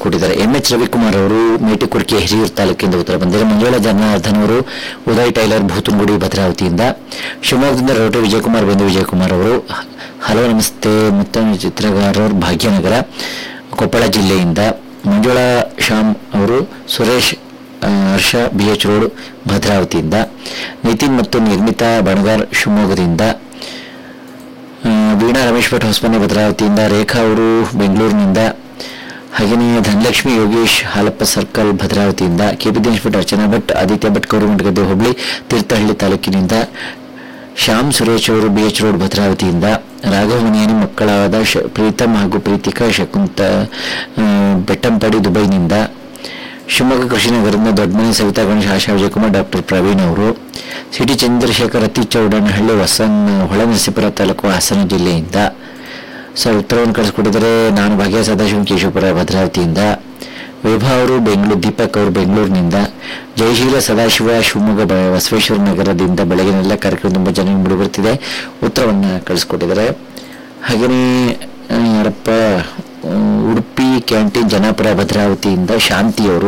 ಕಳಿಸ್ಕೊಟ್ಟಿದ್ದಾರೆ M H Ravikumar ಅವರು ಮೇಟಿಕುರ್ಕೆ ಹಿರಿಯೂರು ತಾಲೂಕಿಂದ ಉತ್ತರ ಬಂದಿದ್ದಾರೆ ಮಂಜುಳಾ ಜನಾರ್ದನ್ ಅವರು ಉದಯ್ ಟೈಲರ್ ಭೂತುಂಗುಡಿ ಭದ್ರಾವತಿಯಿಂದ ಶಿವಮೊಗ್ಗದಿಂದ ರೋಟರಿ ವಿಜಯಕುಮಾರ್ ಬೆಂದು ವಿಜಯಕುಮಾರ್ ಅವರು ಹ- ಹಲೋ ನಮಸ್ತೆ ಮುತ್ತಮ ಚಿತ್ರಗಾರರು ಭಾಗ್ಯನಗರ ಕೊಪ್ಪಳ ಜಿಲ್ಲೆಯಿಂದ ಮಂಜುಳಾ ಶ್ಯಾಮ್ ಅವರು ಸುರೇಶ್ ಆ, ಹರ್ಷ ಬಿ ಎಚ್ ರೋಡ್ ಭದ್ರಾವತಿಯಿಂದ ನಿತಿನ್ ಮತ್ತು ನಿರ್ಮಿತಾ ಬಣಗಾರ್ ಶಿವಮೊಗ್ಗದಿಂದ ಆ, ವೀಣಾ ರಮೇಶ್ ಭಟ್ ಹೊಸಮನೆ ಭದ್ರಾವತಿಯಿಂದ ರೇಖಾ ಅವರು ಬೆಂಗಳೂರಿನಿಂದ ಹಾಗೆಯೇ ಧನಲಕ್ಷ್ಮಿ ಯೋಗೇಶ್ ಹಾಲಪ್ಪ ಸರ್ಕಲ್ ಭದ್ರಾವತಿಯಿಂದ ಕೆಪಿ ದಿನೇಶ್ ಭಟ್ ಅರ್ಚನಾ ಭಟ್ ಆದಿತ್ಯ ಭಟ್ ಗೌರವಂಟಗದ್ದೆ ಹುಬ್ಳಿ ತೀರ್ಥಹಳ್ಳಿ ತಾಲೂಕಿನಿಂದ ಶ್ಯಾಮ್ ಸುರೇಶ್ ಅವರು ಬಿ ಎಚ್ ರೋಡ್ ಭದ್ರಾವತಿಯಿಂದ ರಾಘವ ಮನೆಯನಿ ಮಕ್ಕಳಾದ ಶ- ಪ್ರೀತಮ್ ಹಾಗೂ ಪ್ರೀತಿಕಾ ಶಕುಂತ ಆ, ಬೆಟ್ಟಂಪಡಿ ದುಬೈನಿಂದ ಶಿವಮೊಗ್ಗ ಕೃಷಿನಗರದಿಂದ ದೊಡ್ಡಮನೆ ಸವಿತಾ ಗಣೇಶ್ ಆಶಾ ವಿಜಯಕುಮಾರ್ ಡಾಕ್ಟರ್ ಪ್ರವೀಣ್ ಅವರು ಸಿಟಿ ಚಂದ್ರಶೇಖರ್ ಅತಿ ಚೌಡನಹಳ್ಳಿ ಹೊಸನ್ ಹೊಳೆನರಸೀಪುರ ತಾಲೂಕು ಹಾಸನ ಜಿಲ್ಲೆಯಿಂದ ಸರ್ ಉತ್ತರವನ್ನು ಕಳಿಸ್ಕೊಟ್ಟಿದ್ದಾರೆ ನಾನು ಭಾಗ್ಯ ಸದಾಶಿವ ಕೇಶವಪುರ ಭದ್ರಾವತಿಯಿಂದ ವೈಭವ್ ಅವರು ಬೆಂಗಳೂರು ದೀಪಕ್ ಅವರು ಬೆಂಗಳೂರಿನಿಂದ ಜಯಶೀಲ ಸದಾಶಿವ ಶಿವಮೊಗ್ಗ ಬ- ಬಸವೇಶ್ವರ ನಗರದಿಂದ ಬೆಳಗಿನೆಲ್ಲ ಕಾರ್ಯಕ್ರಮ ತುಂಬ ಚೆನ್ನಾಗಿ ಮೂಡಿ ಬರ್ತಿದೆ ಉತ್ತರವನ್ನು ಕಳಿಸ್ಕೊಟ್ಟಿದ್ದಾರೆ ಹಾಗೆಯೇ ಆ, ಯಾರಪ್ಪ ಆ, ಉಡುಪಿ ಕ್ಯಾಂಟೀನ್ ಜನಾಪುರ ಭದ್ರಾವತಿಯಿಂದ ಶಾಂತಿಯವರು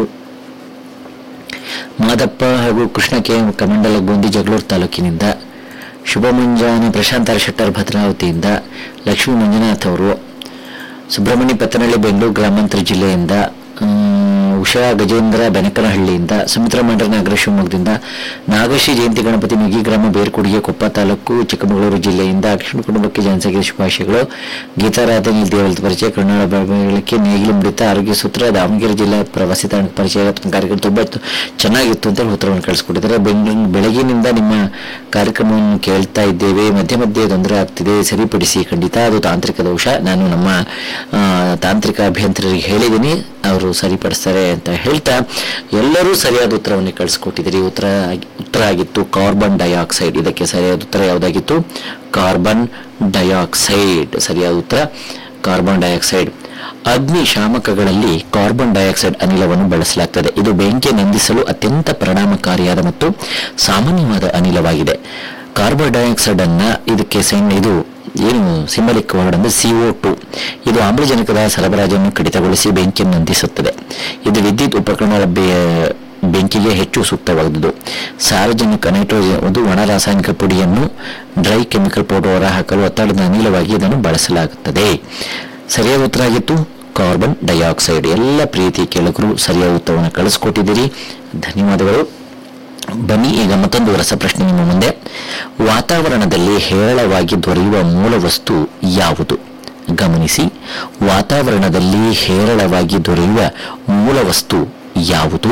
ಮಾದಪ್ಪ ಹಾಗೂ ಕೃಷ್ಣ ಕೆ ಕಮಂಡಲ ಗೋಂದಿ ಜಗಳೂರು ತಾಲೂಕಿನಿಂದ ಶುಭ ಮುಂಜಾನೆ ಪ್ರಶಾಂತ ಶೆಟ್ಟರ್ ಭದ್ರಾವತಿಯಿಂದ ಲಕ್ಷ್ಮೀ ಮಂಜುನಾಥ್ ಅವರು ಸುಬ್ರಹ್ಮಣ್ಯ ಪತ್ತನಹಳ್ಳಿ ಬೆಂಗಳೂರು ಗ್ರಾಮಾಂತರ ಜಿಲ್ಲೆಯಿಂದ ಆ, ಉಷಾ ಗಜೇಂದ್ರ ಬೆನಕನಹಳ್ಳಿಯಿಂದ ಸುಮಿತ್ರಾ ಮಂಡ್ರ ನಗರ ಶಿವಮೊಗ್ಗದಿಂದ ನಾಗಶ್ರೀ ಜಯಂತಿ ಗಣಪತಿ ನುಗ್ಗಿ ಗ್ರಾಮ ಬೇರ್ಕುಡಿಗೆ ಕೊಪ್ಪ ತಾಲೂಕು ಚಿಕ್ಕಮಗಳೂರು ಜಿಲ್ಲೆಯಿಂದ ಅಕ್ಷಣ ಕುಟುಂಬಕ್ಕೆ ಜನಸಂಖ್ಯೆ ಶುಭಾಶಯಗಳು ಗೀತಾರಾಧನೆ ದೇವಲದ ಪರಿಚಯ ಕನ್ನಡ ಬೆಳಕ್ಕೆ ನೇಗಿಲು ಮಿಡಿತ ಆರೋಗ್ಯ ಸೂತ್ರ ದಾವಣಗೆರೆ ಜಿಲ್ಲಾ ಪ್ರವಾಸಿ ತಾಣ ಪರಿಚಯ ಕಾರ್ಯಕ್ರಮ ತುಂಬ ಇತ್ತು- ಚೆನ್ನಾಗಿತ್ತು ಅಂತ ಉತ್ತರವನ್ನು ಕಳಿಸ್ಕೊಟ್ಟಿದ್ದಾರೆ ಬೆಂಗಳೂರು ಬೆಳಗಿನಿಂದ ನಿಮ್ಮ ಕಾರ್ಯಕ್ರಮವನ್ನು ಕೇಳ್ತಾ ಇದ್ದೇವೆ ಮಧ್ಯೆ ಮಧ್ಯೆ ತೊಂದರೆ ಆಗ್ತಿದೆ ಸರಿಪಡಿಸಿ ಖಂಡಿತ ಅದು ತಾಂತ್ರಿಕ ದೋಷ ನಾನು ನಮ್ಮ ಆ, ತಾಂತ್ರಿಕ ಅಭಿಯಂತರಿಗೆ ಹೇಳಿದ್ದೀನಿ ಅವರು ಸರಿಪಡಿಸ್ತಾರೆ ಅಂತ ಹೇಳ್ತಾ ಎಲ್ಲರೂ ಸರಿಯಾದ ಉತ್ತರವನ್ನು ಕಳಿಸ್ಕೊಟ್ಟಿದ್ದೀರಿ ಉತ್ತರ ಆಗಿ- ಉತ್ತರ ಆಗಿತ್ತು ಕಾರ್ಬನ್ ಡೈಆಕ್ಸೈಡ್ ಇದಕ್ಕೆ ಸರಿಯಾದ ಉತ್ತರ ಯಾವುದಾಗಿತ್ತು ಕಾರ್ಬನ್ ಡೈಆಕ್ಸೈಡ್ ಸರಿಯಾದ ಉತ್ತರ ಕಾರ್ಬನ್ ಡೈಆಕ್ಸೈಡ್ ಅಗ್ನಿಶಾಮಕಗಳಲ್ಲಿ ಕಾರ್ಬನ್ ಡೈಆಕ್ಸೈಡ್ ಅನಿಲವನ್ನು ಬಳಸಲಾಗುತ್ತದೆ ಇದು ಬೆಂಕಿ ನಂದಿಸಲು ಅತ್ಯಂತ ಪರಿಣಾಮಕಾರಿಯಾದ ಮತ್ತು ಸಾಮಾನ್ಯವಾದ ಅನಿಲವಾಗಿದೆ ಕಾರ್ಬನ್ ಡೈಆಕ್ಸೈಡ್ ಅನ್ನ ಇದಕ್ಕೆ ಸೈನ್ ಇದು ಏನು ಸಿಂಬಲಿಕ್ ವರ್ಡ್ ಅಂದ್ರೆ ಸಿಒ ಟು ಇದು ಆಮ್ಲಜನಕದ ಸರಬರಾಜನ್ನು ಕಡಿತಗೊಳಿಸಿ ಬೆಂಕಿಯನ್ನು ನಂದಿಸುತ್ತದೆ ಇದು ವಿದ್ಯುತ್ ಉಪಕರಣ ಬೆ- ಬೆಂಕಿಗೆ ಹೆಚ್ಚು ಸೂಕ್ತವಾದುದು ಸಾರ್ವಜನಿಕ ನೈಟ್ರೋಜನ್ ಒಂದು ಒಣ ರಾಸಾಯನಿಕ ಪುಡಿಯನ್ನು ಡ್ರೈ ಕೆಮಿಕಲ್ ಪೌಡರ್ ಹೊರಹಾಕಲು ಒತ್ತಡದ ಅನಿಲವಾಗಿ ಇದನ್ನು ಬಳಸಲಾಗುತ್ತದೆ ಸರಿಯಾದ ಉತ್ತರ ಆಗಿತ್ತು ಕಾರ್ಬನ್ ಡೈಆಕ್ಸೈಡ್ ಎಲ್ಲ ಪ್ರೀತಿ ಕೇಳಕರು ಸರಿಯಾದ ಉತ್ತರವನ್ನು ಕಳಿಸ್ಕೊಟ್ಟಿದ್ದೀರಿ ಧನ್ಯವಾದಗಳು ಬನ್ನಿ ಈಗ ಮತ್ತೊಂದು ರಸಪ್ರಶ್ನೆ ನಿಮ್ಮ ಮುಂದೆ ವಾತಾವರಣದಲ್ಲಿ ಹೇರಳವಾಗಿ ದೊರೆಯುವ ಮೂಲ ವಸ್ತು ಯಾವುದು ಗಮನಿಸಿ ವಾತಾವರಣದಲ್ಲಿ ಹೇರಳವಾಗಿ ದೊರೆಯುವ ಮೂಲ ವಸ್ತು ಯಾವುದು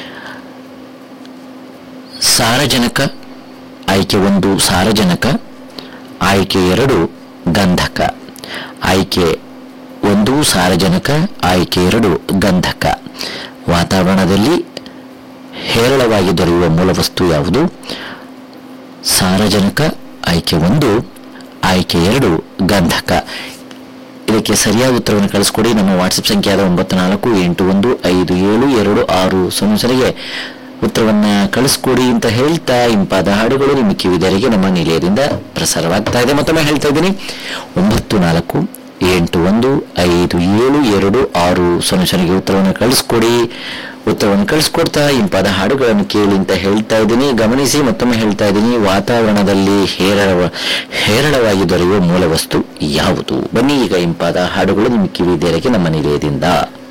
ಸಾರಜನಕ ಆಯ್ಕೆ ಒಂದು ಸಾರಜನಕ ಆಯ್ಕೆ ಎರಡು ಗಂಧಕ ಆಯ್ಕೆ ಒಂದು ಸಾರಜನಕ ಆಯ್ಕೆ ಎರಡು ಗಂಧಕ ವಾತಾವರಣದಲ್ಲಿ ಹೇರಳವಾಗಿ ದೊರೆಯುವ ಮೂಲ ವಸ್ತು ಯಾವುದು ಸಾರಜನಕ ಆಯ್ಕೆ ಒಂದು ಆಯ್ಕೆ ಎರಡು ಗಂಧಕ ಇದಕ್ಕೆ ಸರಿಯಾದ ಉತ್ತರವನ್ನು ಕಳಿಸ್ಕೊಡಿ ನಮ್ಮ ವಾಟ್ಸಪ್ ಸಂಖ್ಯೆಯಾದ ಒಂಬತ್ತು ನಾಲ್ಕು ಎಂಟು ಒಂದು ಐದು ಏಳು ಎರಡು ಆರು ಸೊನ್ನೆ ಸೊನ್ನೆಗೆ ಉತ್ತರವನ್ನ ಕಳಿಸ್ಕೊಡಿ ಅಂತ ಹೇಳ್ತಾ ಇಂಪಾದ ಹಾಡುಗಳು ನಿಮ್ಮ ಕಿವಿದರಿಗೆ ನಮ್ಮ ನಿಲಯದಿಂದ ಪ್ರಸಾರವಾಗ್ತಾ ಇದೆ ಮತ್ತೊಮ್ಮೆ ಹೇಳ್ತಾ ಇದ್ದೀನಿ ಒಂಬತ್ತು ನಾಲ್ಕು ಎಂಟು ಒಂದು ಐದು ಏಳು ಎರಡು ಆರು ಸೊನ್ನೆ ಸೊನ್ನೆಗೆ ಉತ್ತರವನ್ನು ಕಳಿಸ್ಕೊಡಿ ಉತ್ತರವನ್ನು ಕಳಿಸ್ಕೊಡ್ತಾ ಇಂಪಾದ ಹಾಡುಗಳನ್ನು ಕೇಳಿ ಅಂತ ಹೇಳ್ತಾ ಇದ್ದೀನಿ ಗಮನಿಸಿ ಮತ್ತೊಮ್ಮೆ ಹೇಳ್ತಾ ಇದ್ದೀನಿ ವಾತಾವರಣದಲ್ಲಿ ಹೇರಳ ಹೇರಳವಾಗಿ ದೊರೆಯುವ ಮೂಲ ವಸ್ತು ಯಾವುದು ಬನ್ನಿ ಈಗ ಇಂಪಾದ ಹಾಡುಗಳು ನಿಮ್ಮ ಕಿವಿದೆರೆಗೆ ನಮ್ಮ ನಿಲಯದಿಂದ